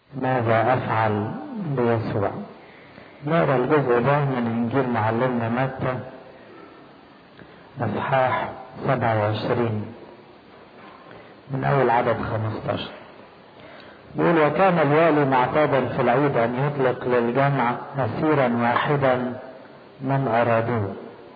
ماذا أفعل بيسوع نقرا الجزء ده من إنجيل معلمنا متى أصحاح 27 من أول عدد 15 يقول وكان الوالي معتادا في العيد أن يطلق للجمع أسيرا واحدا من أرادوه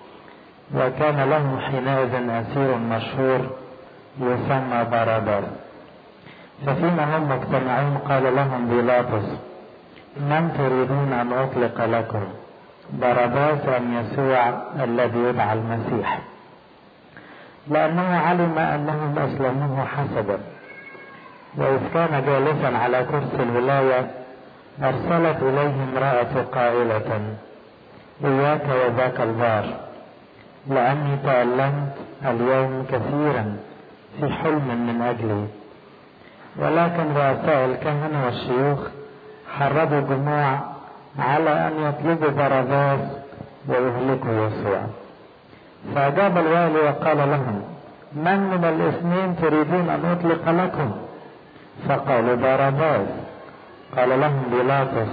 وكان له حينئذ أسير مشهور يسمى باراباس ففيما هم مجتمعون قال لهم بيلاطس من تريدون أن أطلق لكم باراباس أم يسوع الذي يدعى المسيح لأنه علم أنهم أسلموه حسدا وإذ كان جالسا على كرسي الولاية أرسلت إليه امرأة قائلة إياك وذاك البار لأني تألمت اليوم كثيرا في حلم من أجلي ولكن رؤساء الكهنة والشيوخ حرضوا الجموع على أن يطلبوا باراباس ويهلكوا يسوع فأجاب الوالي وقال لهم من من الاثنين تريدون أن أطلق لكم فقالوا باراباس قال لهم بيلاطس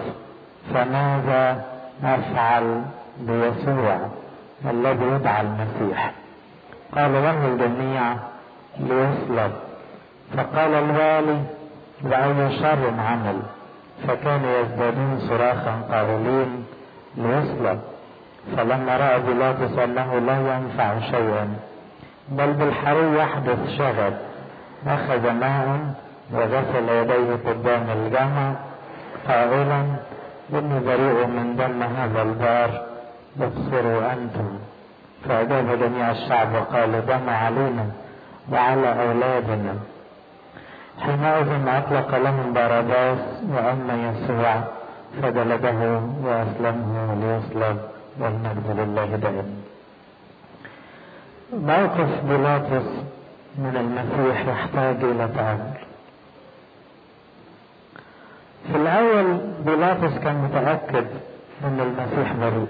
فماذا أفعل بيسوع الذي يدعى المسيح قال له الجميع ليصلب فقال الوالي وأي شر عمل فكانوا يزدادون صراخا قائلين ليصلب فلما رأى بيلاطس أنه لا ينفع شيئا بل بالحري يحدث شغب أخذ ماء وغسل يديه قدام الجمع قائلا إني بريء من دم هذا البار ابصروا أنتم فأجاب جميع الشعب وقال دم علينا وعلى أولادنا حينئذ أطلق لهم باراباس وأما يسوع فجلده وأسلمه ليصلب والمجد لله دائما موقف بيلاطس من المسيح يحتاج إلى تأمل في الأول بيلاطس كان متأكد أن المسيح بريء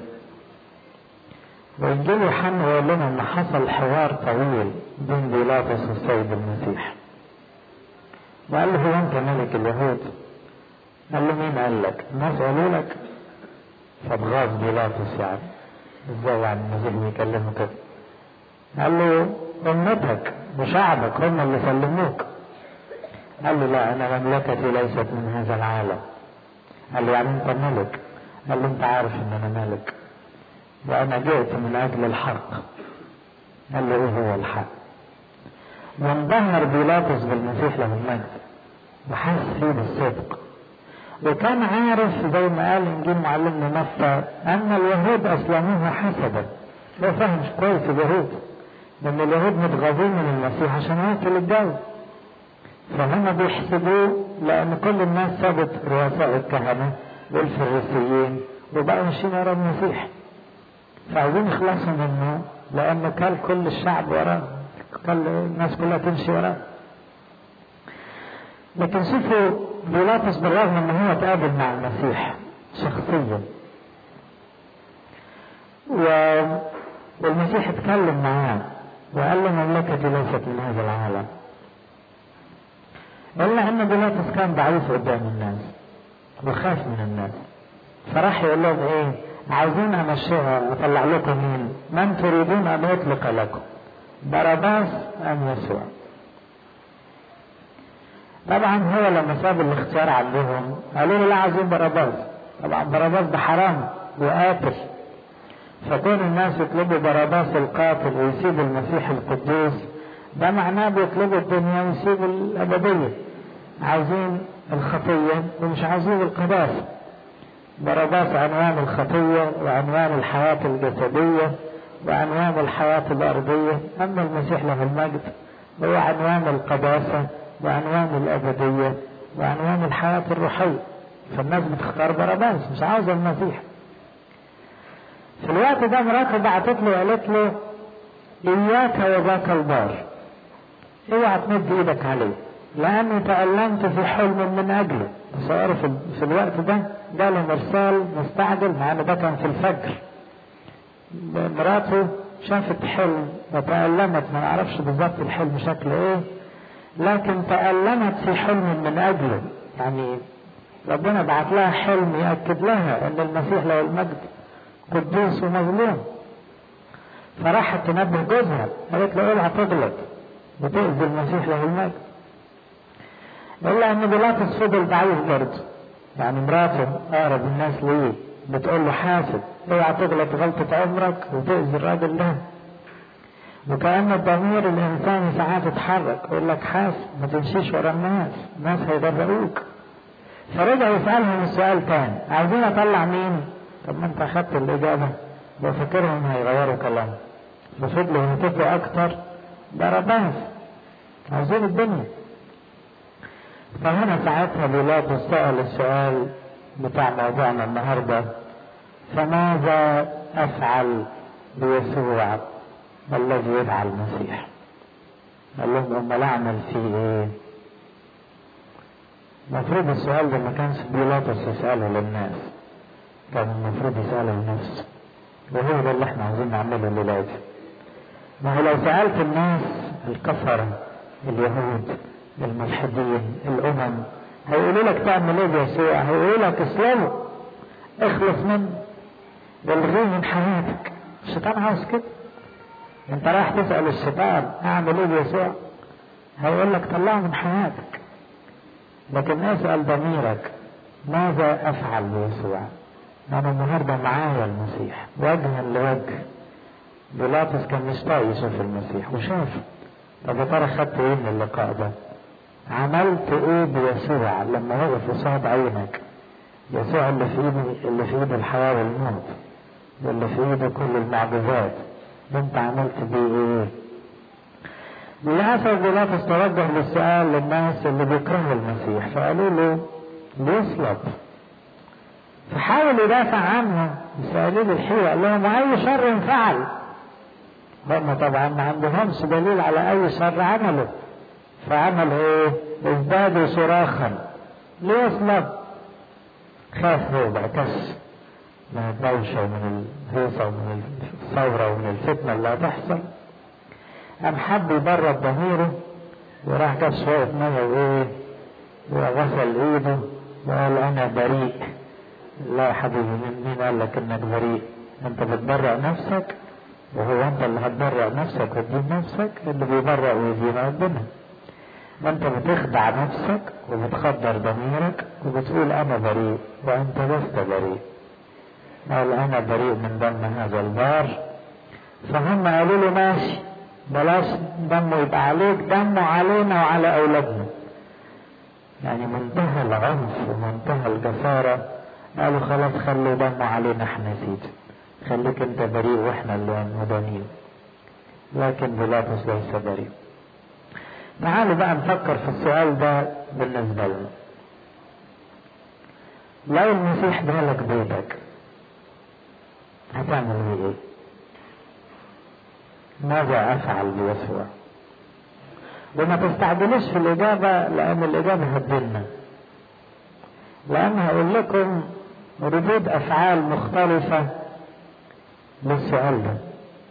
وإنجيل يوحنا يقول لنا أن حصل حوار طويل بين بيلاطس والسيد المسيح وقال له هو أنت ملك اليهود؟ قال له مين قال لك؟ الناس قالوا لك فاتغاظ بيلاطس يعني ازاي يعني المسيح بيكلمه كده؟ قال له أمتك وشعبك هم اللي سلموك قال له لا أنا مملكتي ليست من هذا العالم قال له يعني أنت ملك قال له أنت عارف إن أنا ملك وأنا جئت من أجل الحق قال له إيه هو الحق وانبهر بيلاطس بالمسيح له المجد وحس فيه بالصدق وكان عارف زي ما قال انجيل معلمنا متى ان اليهود اسلموه حسدا هو فاهم كويس اليهود لان اليهود متغاظين من المسيح عشان ياكل الجو فهم بيحسبوه لان كل الناس سابت رؤساء الكهنه والفريسيين وبقوا ماشيين ورا المسيح فعايزين يخلصوا منه لانه كل كل الشعب وراه كل الناس كلها تمشي وراه لكن شوفوا بيلاطس بالرغم ان هو تقابل مع المسيح شخصيا و... والمسيح اتكلم معاه وقال له مملكتي ليست من هذا العالم الا ان بيلاطس كان ضعيف قدام الناس وخاف من الناس فراح يقول لهم ايه عايزين امشيها اطلع لكم مين من تريدون ان يطلق لكم باراباس ام يسوع طبعا هو لما ساب الاختيار عندهم قالوا له لا عايزين باراباس طبعا باراباس ده حرام وقاتل فكون الناس يطلبوا باراباس القاتل ويسيبوا المسيح القدوس ده معناه بيطلبوا الدنيا ويسيبوا الأبدية عايزين الخطية ومش عايزين القداسة باراباس عنوان الخطية وعنوان الحياة الجسدية وعنوان الحياة الأرضية أما المسيح له المجد هو عنوان القداسة وعنوان الأبدية وعنوان الحياة الروحية فالناس بتختار باراباس مش عاوزة المسيح في الوقت ده مراته بعتت له وقالت له إياك وذاك البار اوعى تمد ايدك عليه لأني تألمت في حلم من أجله تصور في, في الوقت ده جاله مرسال مستعجل مع إن ده كان في الفجر مراته شافت حلم وتألمت ما نعرفش بالظبط الحلم شكله ايه لكن تألمت في حلم من أجله يعني ربنا بعت لها حلم يأكد لها ان المسيح له المجد قدوس ومظلوم فراحت تنبه جوزها قالت له اوعى تغلط وتأذي المسيح له المجد الا ان بيلاطس فضل ضعيف برضه يعني مراته اقرب الناس ليه بتقول له حاسب اوعى تغلط غلطة عمرك وتأذي الراجل ده وكأن الضمير الإنساني ساعات يتحرك يقول لك حاسب ما تمشيش ورا الناس الناس هيضرقوك فرجع يسألهم السؤال تاني عايزين أطلع مين؟ طب ما أنت أخدت الإجابة وفكرهم هيغيروا كلامهم ففضلوا يهتفوا أكتر ضربات عايزين الدنيا فهنا ساعتها بيلاطس سأل السؤال بتاع موضوعنا النهارده فماذا أفعل بيسوع الذي يدعى المسيح قال لهم امال اعمل فيه ايه المفروض السؤال ده ما كانش بيلاطس يساله للناس كان المفروض يساله لنفسه وهو ده اللي احنا عايزين نعمله الليله دي ما هو لو سالت الناس الكفره اليهود الملحدين الامم هيقولوا لك تعمل ايه بيسوع هيقولوا لك اسلموا اخلص منه والغيه من حياتك الشيطان عاوز كده انت رايح تسأل الشيطان اعمل ايه بيسوع هيقول لك طلعه من حياتك لكن اسأل ضميرك ماذا افعل بيسوع انا النهارده معايا المسيح وجها لوجه بيلاطس كان مش طايق يشوف المسيح وشافه طب يا ترى خدت ايه من اللقاء ده عملت ايه بيسوع لما وقف قصاد عينك يسوع اللي في ايده اللي في ايده الحياه والموت واللي في ايده كل المعجزات انت عملت بيه ايه للاسف بيلاطس توجه للسؤال للناس اللي بيكرهوا المسيح فقالوا له بيصلب فحاول يدافع عنه يسألوا له الحقيقة قال لهم أي شر فعل هم طبعا ما عندهمش دليل على أي شر عمله فعمل إيه؟ ازدادوا صراخا ليصلب خاف هو بعكس من الدوشة ومن الهيصة ومن الثورة ومن الفتنة اللي هتحصل قام حب يبرد ضميره وراح جاب شوية مية وإيه وغسل إيده وقال أنا بريء لا يا حبيبي مين قال لك إنك بريء أنت بتبرأ نفسك وهو أنت اللي هتبرأ نفسك وتجيب نفسك اللي بيبرأ ويدين ربنا ما أنت بتخدع نفسك وبتخدر ضميرك وبتقول أنا بريء وأنت لست بريء قال انا بريء من دم هذا البار فهم قالوا له ماشي بلاش دمه يبقى عليك دمه علينا وعلى اولادنا يعني منتهى العنف ومنتهى الجسارة قالوا خلاص خلوا دمه علينا احنا يا سيدي خليك انت بريء واحنا اللي مدانين لكن بيلاطس ليس بريء تعالوا بقى نفكر في السؤال ده بالنسبة لنا لو المسيح جالك بيتك هتعمل بيه ايه ماذا افعل بيسوع وما تستعجلوش في الاجابه لان الاجابه هتدلنا لان هقول لكم ردود افعال مختلفه للسؤال ده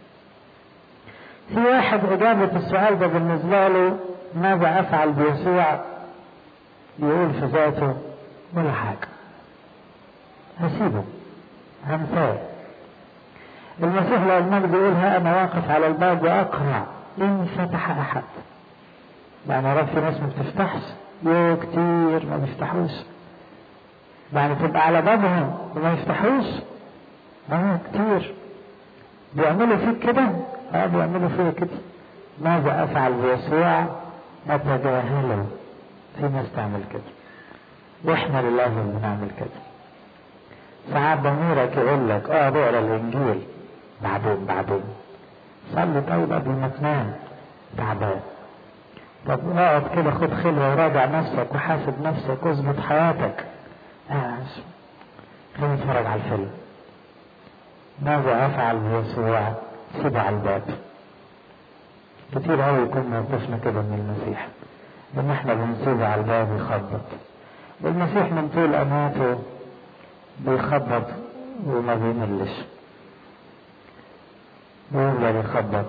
في واحد اجابه السؤال ده بالنسبه له ماذا افعل بيسوع يقول في ذاته ولا حاجه هسيبه هنساه المسيح لو المجد يقول ها انا واقف على الباب واقرع ان فتح احد يعني رب في ناس ما بتفتحش يو كتير ما بيفتحوش يعني تبقى على بابهم وما يفتحوش اه كتير بيعملوا فيك كده اه بيعملوا فيك كده ماذا افعل بيسوع اتجاهله في ناس تعمل كده واحنا للازم بنعمل كده ساعات ضميرك يقول لك اه بقرا الانجيل بعدين بعدين صلي طيب قبل ما تنام تعبان طب اقعد كده خد خلوه وراجع نفسك وحاسب نفسك واظبط حياتك آه. خلينا نتفرج على الفيلم ماذا افعل بيسوع سيبه على الباب كتير قوي يكون موقفنا كده من المسيح ان احنا بنسيبه على الباب يخبط والمسيح من طول اماته بيخبط وما بيملش ويفضل يخبط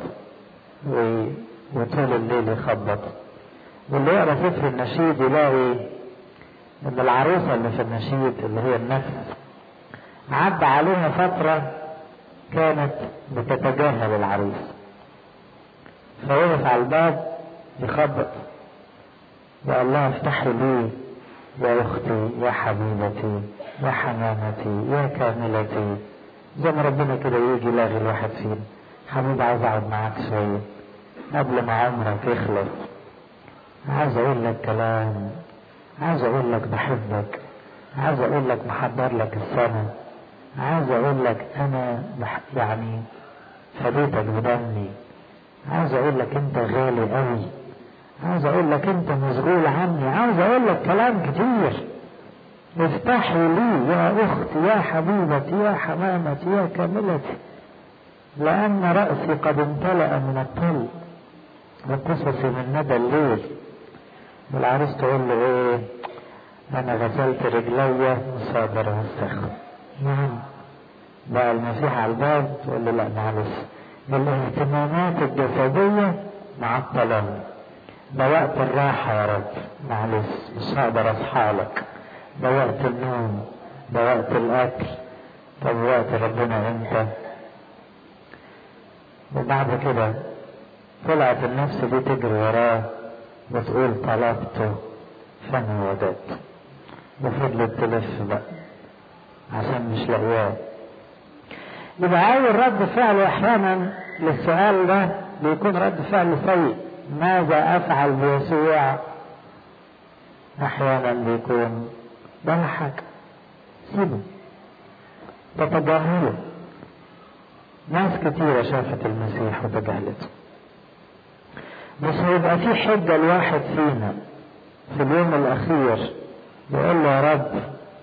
وطول الليل يخبط واللي يقرا سفر النشيد يلاقي ان العروسة اللي في النشيد اللي هي النفس عدى عليها فترة كانت بتتجاهل العريس فوقف على الباب يخبط يا الله افتحي لي يا اختي يا حبيبتي يا حمامتي يا كاملتي زي ما ربنا كده يجي يلاغي الواحد فينا حبيبي عايز اقعد معاك شويه قبل ما عمرك يخلص عايز اقول لك كلام عايز اقول لك بحبك عايز اقول لك محضر لك السنة عايز اقول لك انا بح يعني فديتك بدمي عايز اقول لك انت غالي قوي عايز اقول لك انت مشغول عني عايز اقول لك كلام كتير افتحي لي يا اختي يا حبيبتي يا حمامتي يا كاملتي لان رأسي قد امتلأ من الطل وقصصي من ندى الليل والعروس تقول له ايه انا غسلت رجلي مصادر السخن نعم بقى المسيح على الباب تقول له لا معلش الاهتمامات الجسدية معطلة ده وقت الراحة يا رب معلش مش هقدر اصحى لك ده وقت النوم ده وقت الاكل طب وقت ربنا امتى وبعد كده طلعت النفس دي تجري وراه وتقول طلبته فانا وجدت وفضلت تلف بقى عشان مش لاقياه يبقى أول رد فعل أحيانا للسؤال ده بيكون رد فعل سيء ماذا أفعل بيسوع أحيانا بيكون ولا حاجة سيبه تتجاهله ناس كتيرة شافت المسيح وتجاهلته مش هيبقى في حجة الواحد فينا في اليوم الأخير يقول له يا رب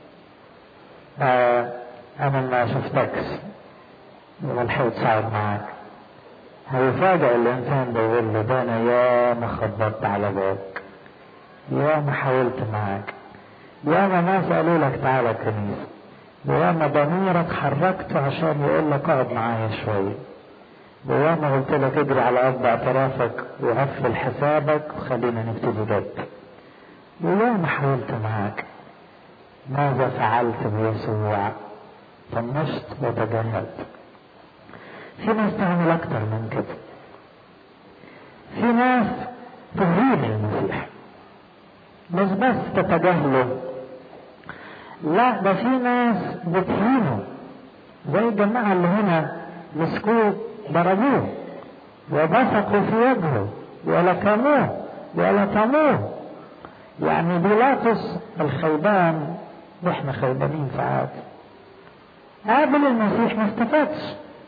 آه أنا ما شفتكش وما لحقتش أقعد معاك هيفاجئ الإنسان ده يقول له ده أنا يا ما خبطت على بابك يا ما حاولت معاك يا ما ناس قالوا لك تعالى الكنيسة ويا ما ضميرك حركته عشان يقول لك اقعد معايا شوية ويا ما قلت لك اجري على قد اعترافك وقفل حسابك وخلينا نبتدي جد ويا ما حاولت معاك ماذا فعلت بيسوع طنشت وتجاهلت في ناس تعمل اكتر من كده في ناس تهين المسيح مش بس تتجاهله لا ده في ناس بتهينه زي الجماعة اللي هنا مسكوه ضربوه وبصقوا في وجهه ولكموه ولطموه يعني بيلاطس الخيبان واحنا خيبانين ساعات قابل المسيح ما استفادش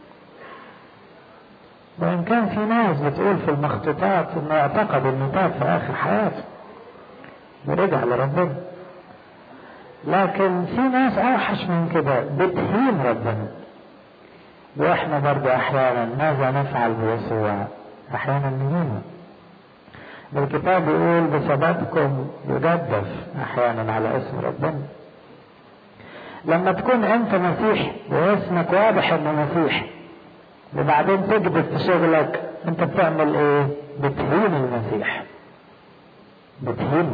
وإن كان في ناس بتقول في المخطوطات إنه اعتقد إنه تاب في آخر حياته ورجع لربنا لكن في ناس أوحش من كده بتهين ربنا وإحنا برضو أحيانا ماذا نفعل بيسوع أحيانا نهينه الكتاب يقول بسببكم يجدف أحيانا على اسم ربنا لما تكون أنت مسيح واسمك واضح إنه مسيح وبعدين تكذب في شغلك أنت بتعمل إيه؟ بتهين المسيح بتهينه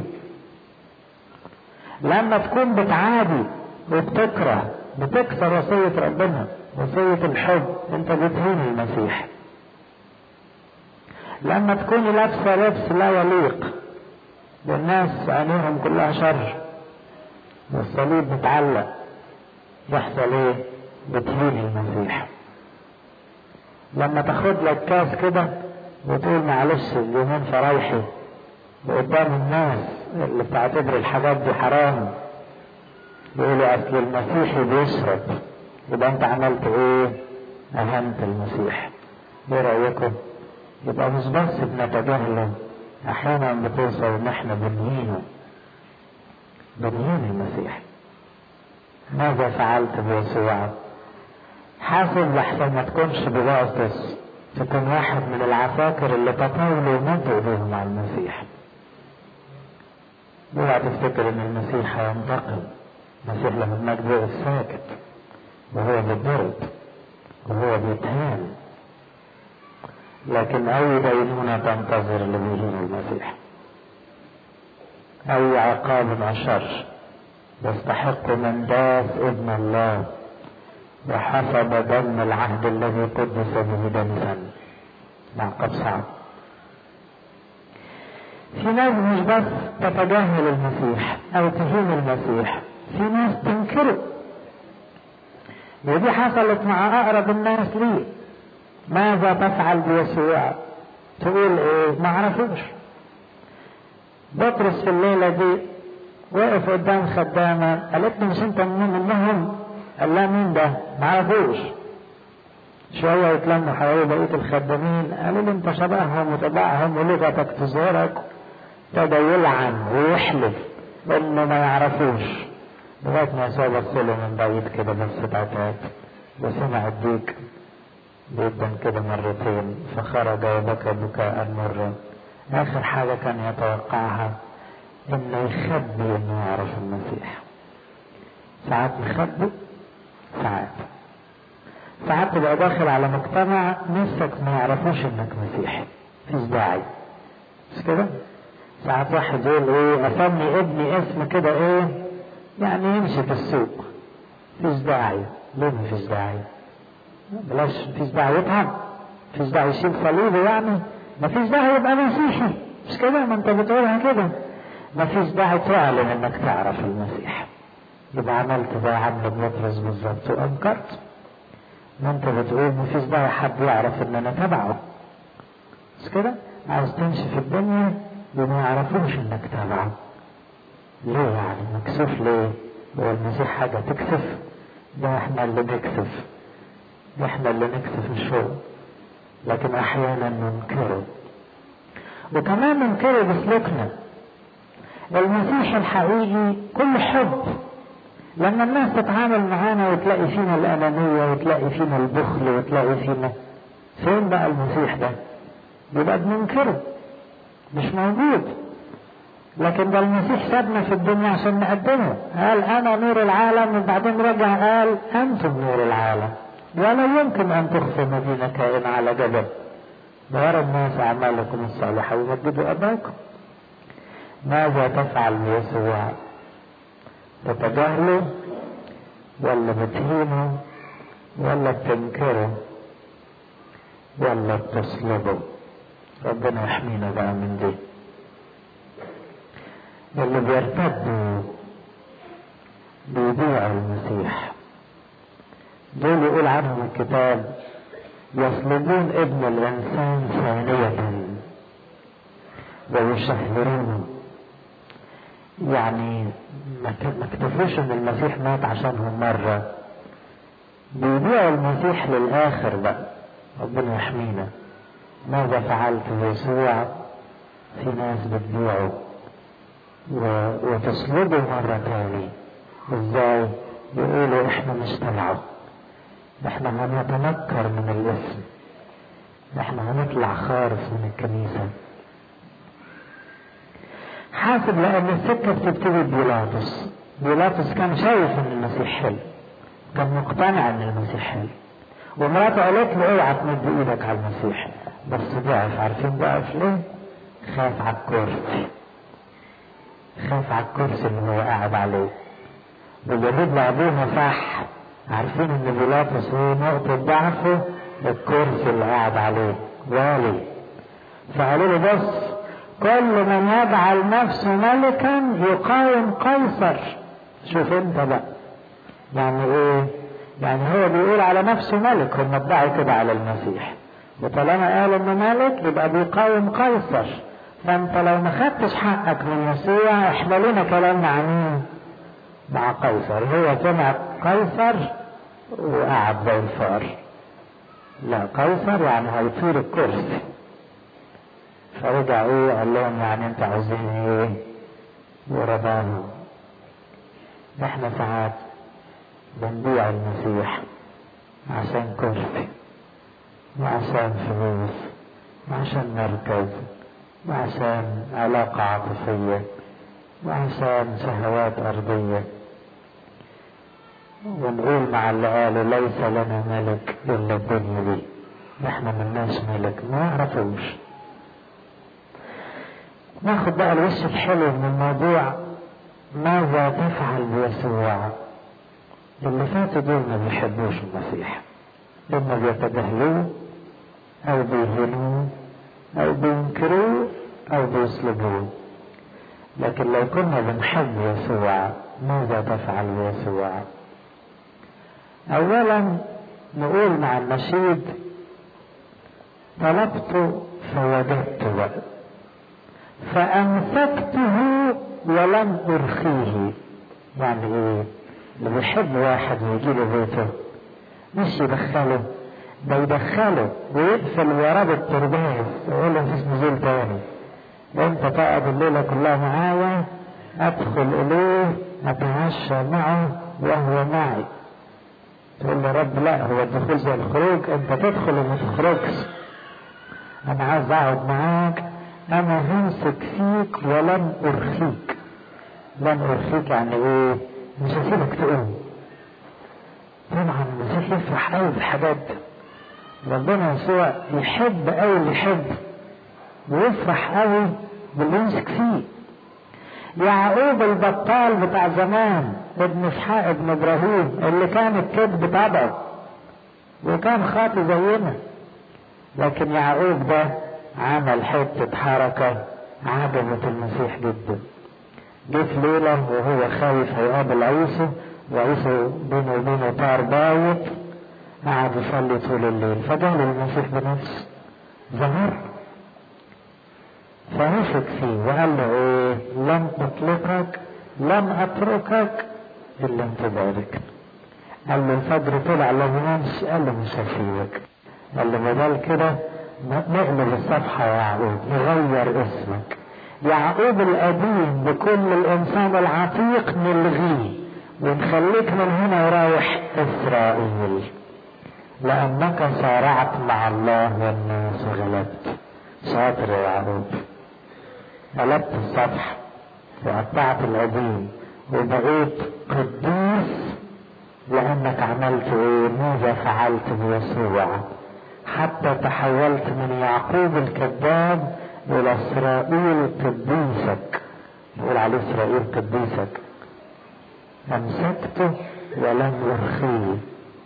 لما تكون بتعادي وبتكره بتكسر وصية ربنا وصية الحب انت بتهين المسيح لما تكوني لابسة لبس لا يليق والناس عينيهم كلها شر والصليب متعلق يحصل ايه بتهين المسيح لما تاخد لك كاس كده وتقول معلش اليومين فرايحي وقدام الناس اللي بتعتبر الحاجات دي حرام يقولوا اصل المسيحي بيشرب يبقى انت عملت ايه اهنت المسيح ايه رايكم يبقى مش بس بنتجاهله احيانا بتوصل ان احنا بنهينه بنهين المسيح ماذا فعلت بيسوع حاسب لحسن ما تكونش بباطس تكون واحد من العساكر اللي تطاولوا ومدوا ايديهم على المسيح اوعى تفتكر ان المسيح هينتقم المسيح له المجد وقف ساكت وهو بيتضرب وهو بيتهان لكن اي دينونة تنتظر اللي بيهين المسيح اي عقاب اشر يستحق من داس ابن الله وحسب دم العهد الذي قدس به دنسا معقد صعب في ناس مش بس تتجاهل المسيح او تهين المسيح في ناس تنكره ودي حصلت مع اقرب الناس لي ماذا تفعل بيسوع تقول ايه ما عرفوش بطرس في الليلة دي وقف قدام خدامة قالت له مش انت منهم قال لها مين ده ما عرفوش شوية يتلموا حوالي بقية الخدامين قالوا له انت شبههم وتبعهم ولغتك تزورك ابتدى يلعن ويحلف انه ما يعرفوش لغاية ما يسوع بص له من بعيد كده بس تعتاد وسمع الديك جدا كده مرتين فخرج وبكى بكاء مرة آخر حاجة كان يتوقعها إنه يخبي إنه يعرف المسيح ساعات يخبي ساعات ساعات تبقى داخل على مجتمع نفسك ما يعرفوش إنك مسيحي مفيش داعي مش كده؟ ساعات واحد يقول إيه أسمي ابني اسم كده إيه يعني يمشي في السوق مفيش داعي ليه مفيش داعي؟ بلاش مفيش داعي يتعب مفيش داعي يشيل صليبه يعني مفيش داعي يبقى مسيحي مش كده ما انت بتقولها كده مفيش داعي تعلن انك تعرف المسيح يبقى عملت زي عمل بطرس بالظبط وانكرت ما انت بتقول مفيش داعي حد يعرف ان انا تبعه مش كده عايز تمشي في الدنيا وما يعرفوش انك تبعه ليه يعني مكسوف ليه هو المسيح حاجة تكسف ده احنا اللي نكسف احنا اللي نكسف الشغل لكن احيانا ننكره وكمان ننكره بسلوكنا المسيح الحقيقي كل حب لما الناس تتعامل معانا وتلاقي فينا الأنانية وتلاقي فينا البخل وتلاقي فينا فين بقى المسيح ده؟ يبقى بننكره مش موجود لكن ده المسيح سابنا في الدنيا عشان نقدمه قال أنا نور العالم وبعدين رجع قال أنتم نور العالم ولا يمكن أن تخفي مدينة كائن على جبل ويرى الناس أعمالكم الصالحة ويمجدوا أباكم ماذا تفعل بيسوع تتجاهله ولا بتهينه ولا بتنكره ولا بتصلبه ربنا يحمينا بقى من دي اللي بيرتدوا بيبيعوا المسيح دول يقول عنهم الكتاب يصلبون ابن الانسان ثانية ويشهرونه يعني ما اكتفوش ان المسيح مات عشانهم مرة بيبيعوا المسيح للآخر بقى ربنا يحمينا ماذا فعلت يسوع في ناس بتبيعه و... وتصلبه مرة تاني ازاي يقولوا احنا مش تبعه احنا هنتنكر من الاسم احنا هنطلع خارف من الكنيسة حاسب لان السكة بتبتدي بيلاطس بيلاطس كان شايف ان المسيح حلو كان مقتنع ان المسيح حلو ومراته قالت له اوعى تمد ايدك على المسيح بس ضعف عارفين ضعف ليه؟ خاف على الكرسي خاف على الكرسي اللي هو قاعد عليه واليهود لعبوها صح عارفين ان بيلاطس هو نقطة ضعفه الكرسي اللي قاعد عليه والي فقالوا له بص كل من يجعل نفسه ملكا يقاوم قيصر شوف انت بقى يعني ايه يعني هو بيقول على نفسه ملك هم ادعوا كده على المسيح وطالما قال انه ملك يبقى بيقاوم قيصر فانت لو ما خدتش حقك من يسوع احنا لنا كلامنا عن مين؟ مع قيصر هو سمع قيصر وقعد زي الفار لا قيصر يعني هيطير الكرسي فرجع ايه قال لهم يعني انت عاوزين ايه ورضاهم احنا ساعات بنبيع المسيح عشان كرسي وعشان فلوس وعشان مركز وعشان علاقة عاطفية وعشان شهوات أرضية ونقول مع اللي قالوا ليس لنا ملك إلا الدنيا دي احنا ملناش ملك ما يعرفوش ناخد بقى الوش الحلو من الموضوع ماذا تفعل بيسوع اللي فاتوا دول ما بيحبوش المسيح اما بيتجاهلوه او بيهنوه او بينكروه او بيصلبوه لكن لو كنا بنحب يسوع ماذا تفعل بيسوع اولا نقول مع النشيد طلبت فوجدت فامسكته ولم ارخيه يعني ايه اللي بيحب واحد ويجي له بيته مش يدخله ده يدخله ويقفل وراه بالترباز ويقول له مفيش نزول تاني انت تقعد الليله كلها معايا ادخل اليه اتعشى معه وهو معي تقول له رب لا هو الدخول زي الخروج انت تدخل وما تخرجش انا عايز اقعد معاك انا همسك فيك ولن ارخيك لن ارخيك يعني ايه مش هسيبك تقوم طبعا المسيح يفرح قوي بالحاجات دي ربنا يسوع يحب قوي اللي يحب ويفرح قوي باللي يمسك فيه يعقوب البطال بتاع زمان ابن اسحاق ابن ابراهيم اللي كان الكذب تبعه وكان خاطي زينا لكن يعقوب ده عمل حتة حركة عجبت المسيح جدا جه في ليلة وهو خايف هيقابل عيسو وعيسو بينه وبينه طار بايت قعد يصلي طول الليل فجاله المسيح بنفسه ظهر فمسك فيه وقال له ايه لم اطلقك لم اتركك الا ان تبارك قال له الفجر طلع لو ينامش قال له مش هسيبك قال له بدل كده نقلب الصفحه يا يعقوب نغير اسمك يعقوب القديم بكل الانسان العتيق نلغيه ونخليك من هنا ورايح اسرائيل لانك صارعت مع الله والناس وغلبت شاطر يا يعقوب قلبت السطح وقطعت العظيم وبقيت قديس لانك عملت ايه ماذا فعلت بيسوع حتى تحولت من يعقوب الكذاب الى اسرائيل قديسك يقول عليه اسرائيل قديسك امسكته ولم ارخيه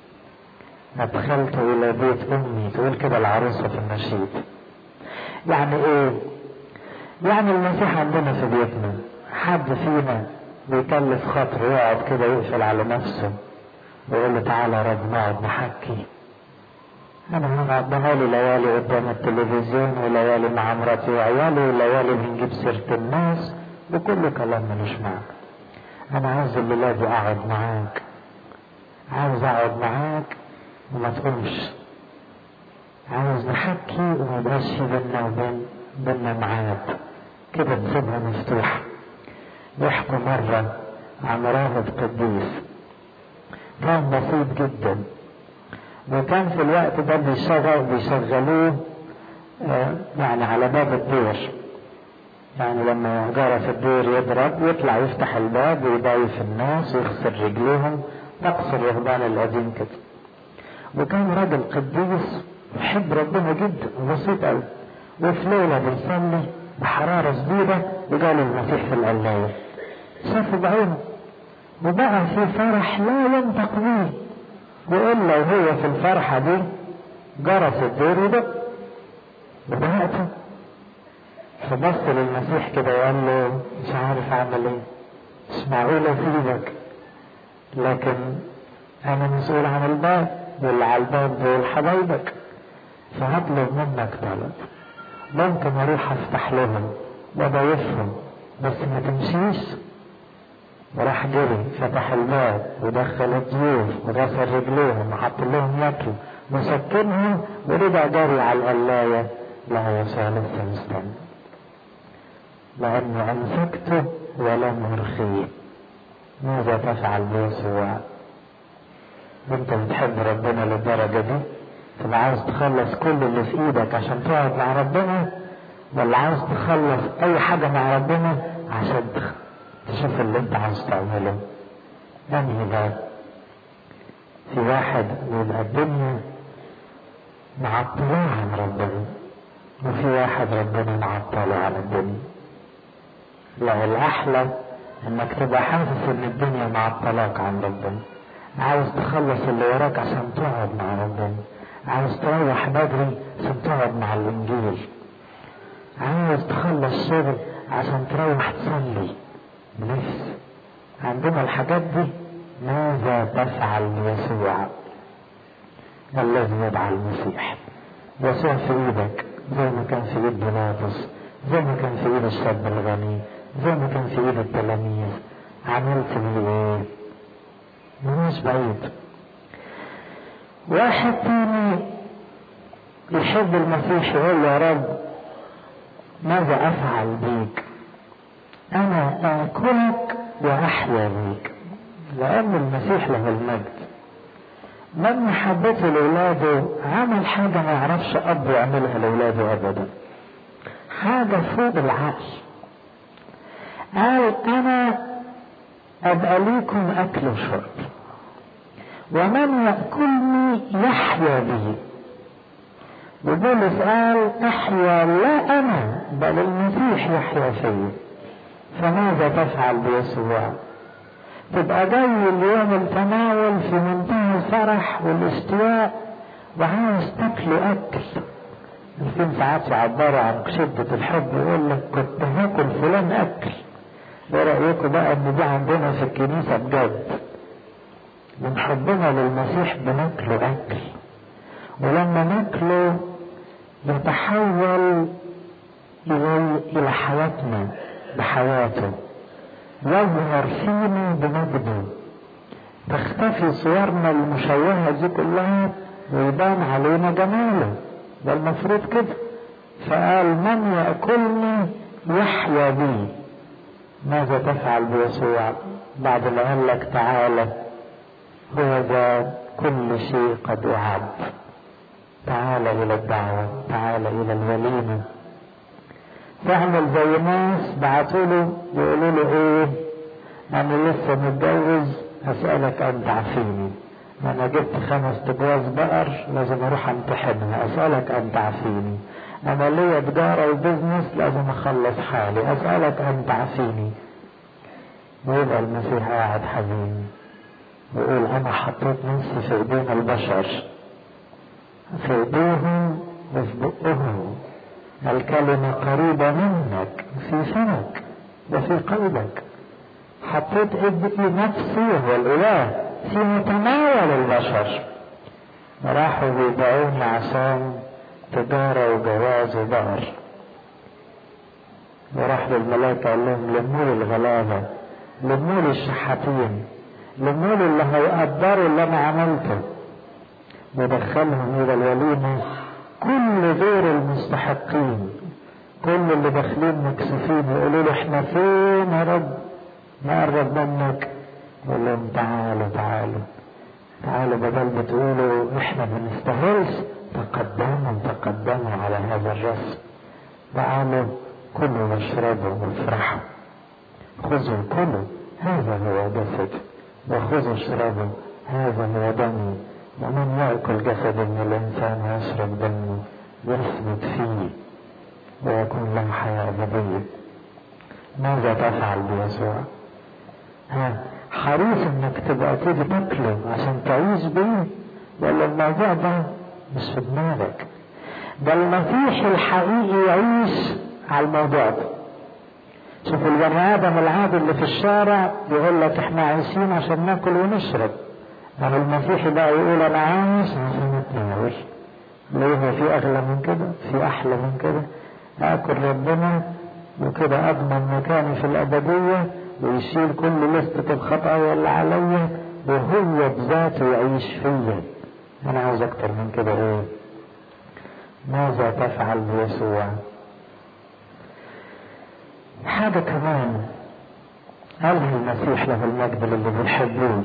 ادخلت الى بيت امي تقول كده العروسه في النشيد يعني ايه يعني المسيح عندنا في بيتنا حد فينا بيكلف خاطره يقعد كده يقفل على نفسه ويقول له تعالى يا رب نقعد نحكي انا هقعد بقالي ليالي قدام التلفزيون وليالي مع مراتي وعيالي وليالي بنجيب سيره الناس وكل كلام ملوش معنى انا عاوز الليله دي اقعد معاك عاوز اقعد معاك وما تقومش عاوز نحكي وما يبقاش في بينا وبين بينا ميعاد كده نسيبها مفتوحة يحكوا مرة عن راهب قديس كان بسيط جدا وكان في الوقت ده بيشغل بيشغلوه آه يعني على باب الدير يعني لما جرى في الدير يضرب يطلع يفتح الباب ويضايف الناس ويغسل رجليهم طقس الرهبان القديم كده وكان راجل قديس يحب ربنا جدا وبسيط قوي وفي ليله بيصلي بحراره شديده وجاله المسيح في القلايه شافه بعينه وبقى في فرح لا ينطق به وإلا وهو في الفرحة دي جرس الدير ودق وبهقته فبص للمسيح كده وقال له مش عارف اعمل ايه مش معقول اسيبك لكن انا مسؤول عن الباب واللي على الباب دول حبايبك فهطلب منك طلب ممكن اروح افتح لهم وضيفهم بس ما تمشيش وراح جري فتح الباب ودخل الضيوف وغسل رجليهم وحط لهم ياكلوا وسكنهم ورجع جري على القلاية لا يسوع لسه مستني لأني أمسكته ولم أرخيه ماذا تفعل بيسوع وانت بتحب ربنا للدرجة دي تبقى عاوز تخلص كل اللي في ايدك عشان تقعد مع ربنا ولا عاوز تخلص اي حاجة مع ربنا عشان تشوف اللي انت عاوز تعمله انهي ده في واحد بيبقى الدنيا معطلاه عن ربنا وفي واحد ربنا معطله عن الدنيا لو الأحلى انك تبقى حاسس ان الدنيا معطلاك عن ربنا عاوز تخلص اللي وراك عشان تقعد مع ربنا عاوز تروح بدري عشان تقعد مع الانجيل عاوز تخلص شغل عشان تروح تصلي بنفس عندنا الحاجات دي ماذا تفعل بيسوع الذي يدعى المسيح يسوع في ايدك زي ما كان في ايد بيلاطس زي ما كان في ايد الشاب الغني زي ما كان في ايد التلاميذ عملت بيه ايه مش بعيد واحد تاني يحب المسيح يقول يا رب ماذا افعل بيك انا اكلك واحيا بيك لان المسيح له المجد من محبته لاولاده عمل حاجه ما يعرفش اب يعملها لاولاده ابدا حاجه فوق العقل قال انا ابقى ليكم اكل وشرب ومن ياكلني يحيا به وبولس قال احيا لا انا بل المسيح يحيا فيا فماذا تفعل بيسوع تبقى جاي اليوم التناول في منتهى الفرح والاشتياق وعاوز تاكله اكل في ساعات يعبروا عن شدة الحب يقول لك كنت هاكل فلان اكل ايه رأيكم بقى ان دي عندنا في الكنيسة بجد من حبنا للمسيح بناكله اكل ولما ناكله يتحول الى حياتنا بحياته يظهر فينا بمجده تختفي صورنا المشوهة دي كلها ويبان علينا جماله ده المفروض كده فقال من يأكلني يحيا بي ماذا تفعل بيسوع بعد ما قال لك تعالى هو ذا كل شيء قد أعد تعال إلى الدعوة تعال إلى الوليمة تعمل زي ناس بعتوا له يقولوا له ايه انا لسه متجوز اسالك ان تعفيني انا جبت خمس تجواز بقر لازم اروح امتحنها اسالك ان تعفيني انا ليا تجاره وبزنس لازم اخلص حالي اسالك ان تعفيني ويبقى المسيح قاعد حزين ويقول انا حطيت نفسي في ايدين البشر في ايديهم وفي بقهم الكلمة قريبة منك في فمك وفي قلبك حطيت ايدي نفسي هو الاله في متناول البشر راحوا بيبيعوني عشان تجارة وجواز وبقر وراح للملائكة قال لهم لموا لي الغلابة لموا لي الشحاتين لموا لي اللي هيقدروا اللي انا عملته ودخلهم الى الوليمة كل غير المستحقين كل اللي داخلين مكسوفين يقولوا له احنا فين يا رب نقرب منك يقول لهم تعالوا تعالوا تعالوا بدل ما تقولوا احنا ما نستاهلش تقدموا تقدموا على هذا الرسم تعالوا كلوا واشربوا وافرحوا خذوا كلوا هذا هو جسد وخذوا اشربوا هذا هو دمي ومن يأكل جسد من الإنسان ويشرب دمه يثبت فيه ويكون له حياة أبدية ماذا تفعل بيسوع؟ ها حريص انك تبقى تيجي تاكله عشان تعيش بيه ولا الموضوع ده مش في دماغك ده المسيح الحقيقي يعيش على الموضوع ده شوف البني ادم العادي اللي في الشارع يقول لك احنا عايشين عشان ناكل ونشرب أما المسيحي بقى يقول أنا عايش عشان أتناول ليه هو في أغلى من كده في أحلى من كده آكل ربنا وكده أضمن مكاني في الأبدية ويشيل كل لستة الخطايا اللي عليا وهو بذاته يعيش فيا أنا عاوز أكتر من كده إيه ماذا تفعل بيسوع حاجة كمان قالها المسيح له المجد اللي بيحبوه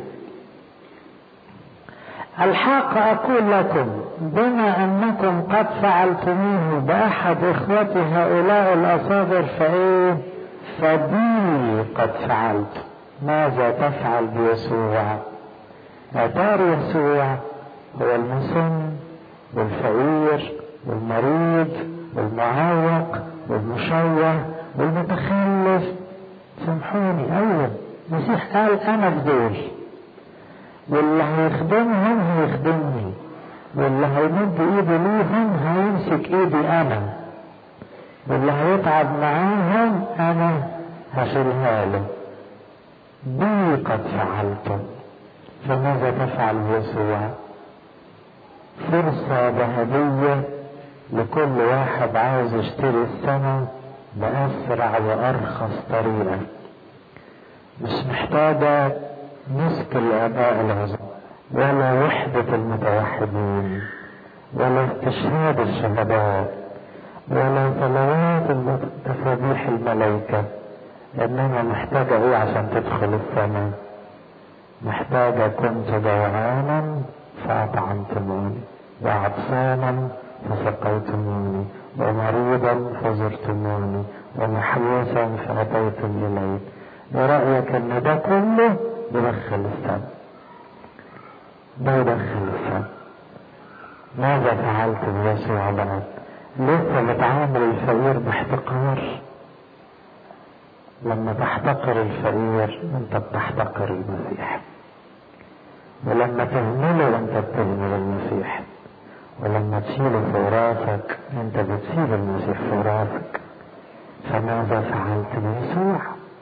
الحق أقول لكم بما أنكم قد فعلتموه بأحد إخوتي هؤلاء الأصابر فإيه فبي قد فعلت ماذا تفعل بيسوع أدار يسوع هو المسن والفقير والمريض والمعوق والمشوه والمتخلف سامحوني أيوة المسيح قال أنا في دول واللي هيخدمهم هيخدمني واللي هيمد ايده ليهم هيمسك ايدي انا واللي هيتعب معاهم انا هشيلها له بي قد فعلت فماذا تفعل يسوع فرصة ذهبية لكل واحد عاوز يشتري السنة بأسرع وأرخص طريقة مش محتاجة مسك الآباء العظام ولا وحدة المتوحدين ولا استشهاد الشهداء ولا صلوات تسابيح الملائكة إنما محتاجة إيه عشان تدخل السماء محتاجة كنت جوعانا فأطعمتموني وعطشانا فسقيتموني ومريضا فزرتموني ومحيوسا فأتيتم إلي ورأيك أن ده كله يدخل السماء ده يدخل السماء ماذا فعلت بيسوع بعد لسه بتعامل الفقير باحتقار لما تحتقر الفقير انت بتحتقر المسيح ولما تهمله انت بتهمل المسيح ولما تشيله في راسك انت بتشيل المسيح في راسك فماذا فعلت بيسوع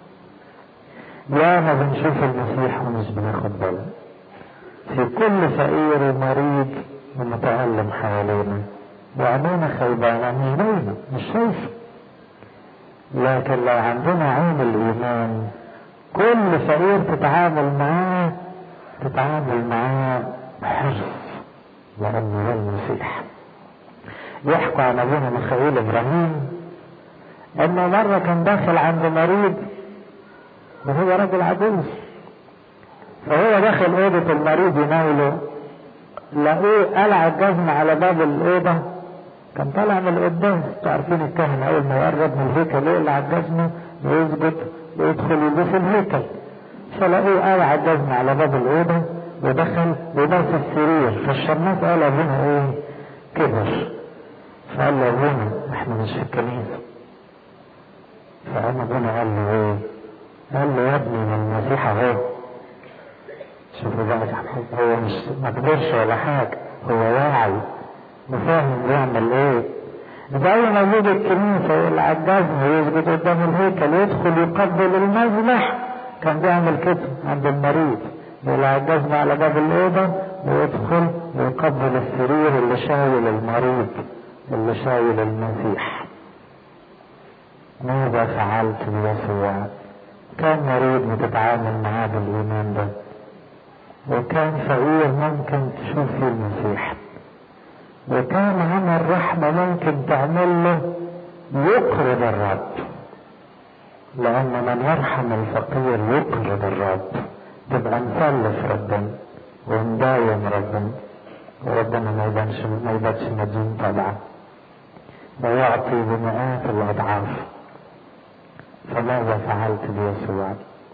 ياما بنشوف المسيح ومش بناخد بالنا في كل فقير ومريض ومتألم حوالينا وعينينا خيبانة مش باينة مش شايفة لكن لو عندنا عين الإيمان كل فقير تتعامل معاه تتعامل معاه بحرص لأنه ده المسيح يحكوا عن أبونا ميخائيل إبراهيم إنه مرة كان داخل عند مريض وهو رجل عجوز فهو داخل أوضة المريض يناوله لقوه قلع الجزمة على باب الأوضة كان طالع من القدام انتوا عارفين الكهنة أول ما يقرب من الهيكل يقلع الجزمة ويسجد ويدخل يلبس الهيكل فلقوه قلع الجزمة على باب الأوضة ودخل وداس السرير فالشماس قال أبونا إيه كبر فقال له أبونا إحنا مش في الكنيسة فقام أبونا قال له إيه قال له يا ابني ما المسيح أهو شوفوا بقى هو مش ما كبرش ولا حاجة هو واعي وفاهم بيعمل ايه زي ما يجي الكنيسة يقلع الجزمة ويسجد قدام الهيكل يدخل يقبل المذبح كان بيعمل كده عند المريض يقلع الجزمة على باب الأوضة ويدخل ويقبل السرير اللي شايل المريض اللي شايل المسيح ماذا فعلت بيسوع كان مريض بتتعامل معاه بالإيمان ده وكان فقير ممكن تشوف فيه المسيح وكان عمل رحمة ممكن تعمل له يقرب الرب لأن من يرحم الفقير يقرب الرب تبقى مسلف ربنا ومدايم ربنا وربنا ما يبانش ما يبانش مجنون طبعا ويعطي بمئات الأضعاف فماذا فعلت بيسوع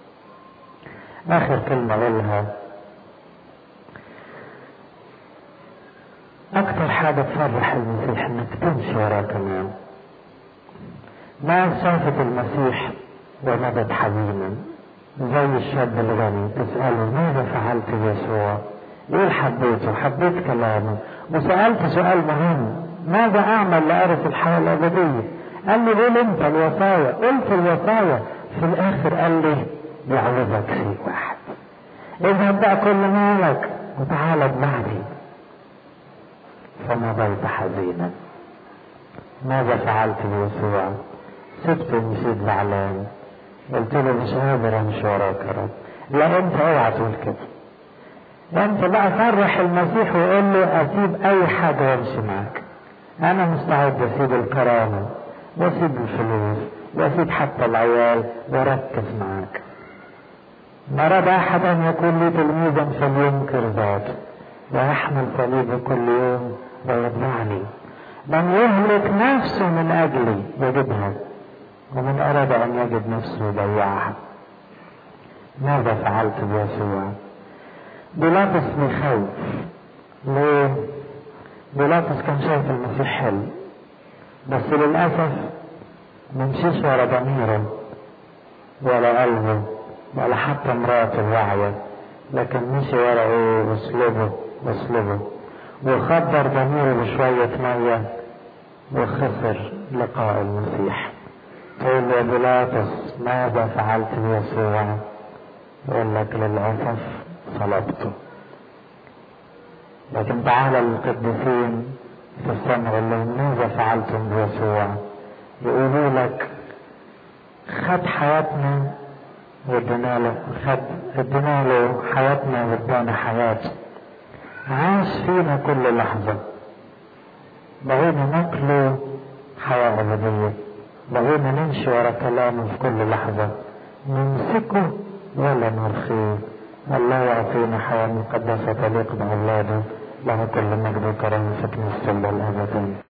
آخر كلمة أقولها أكثر حاجة تفرح المسيح إنك تمشي وراه كمان ناس شافت المسيح ومضت حزينا زي الشاب الغني تسأله ماذا فعلت يسوع؟ يقول حبيته حبيت كلامه وسألت سؤال مهم ماذا أعمل لأرث الحياة الأبدية؟ قال لي قول أنت الوصايا قلت الوصايا في الآخر قال لي يعوزك شيء واحد اذهب بقى كل مالك وتعالى اتبعني فمضيت حزينا ماذا فعلت بيسوع سبت ومشيت زعلان قلت له مش قادر امشي وراك يا رب لا انت اوعى تقول كده انت بقى فرح المسيح وقول له اسيب اي حاجه وامشي معاك انا مستعد اسيب الكرامه واسيب الفلوس واسيب حتى العيال واركز معاك ما رد احد ان يكون لي تلميذا فلينكر ذاته ويحمل صليبه كل يوم ويتبعني من يهلك نفسه من اجلي يجدها ومن اراد ان يجد نفسه يضيعها ماذا فعلت بيسوع بيلاطس بيخوف ليه بيلاطس كان شايف المسيح حلو بس للاسف ممشيش ورا ضميره ولا قلبه ولا حتى مراته واعية لكن مشي ورا ايه اسلوبه اسلوبه وخبر ضميره بشوية مية وخسر لقاء المسيح تقول يا بيلاطس ماذا فعلت بيسوع يقول لك للأسف صلبته لكن تعالى للقديسين في السماء يقول لهم ماذا فعلتم بيسوع يقولوا لك خد حياتنا وادينا له خد ادينا له حياتنا وادانا حياته عاش فينا كل لحظة بغينا نقله حياة أبدية بغينا نمشي ورا كلامه في كل لحظة نمسكه ولا نرخيه الله يعطينا حياة مقدسة تليق بأولاده له كل مجد وكرم في كنيسة الأبدية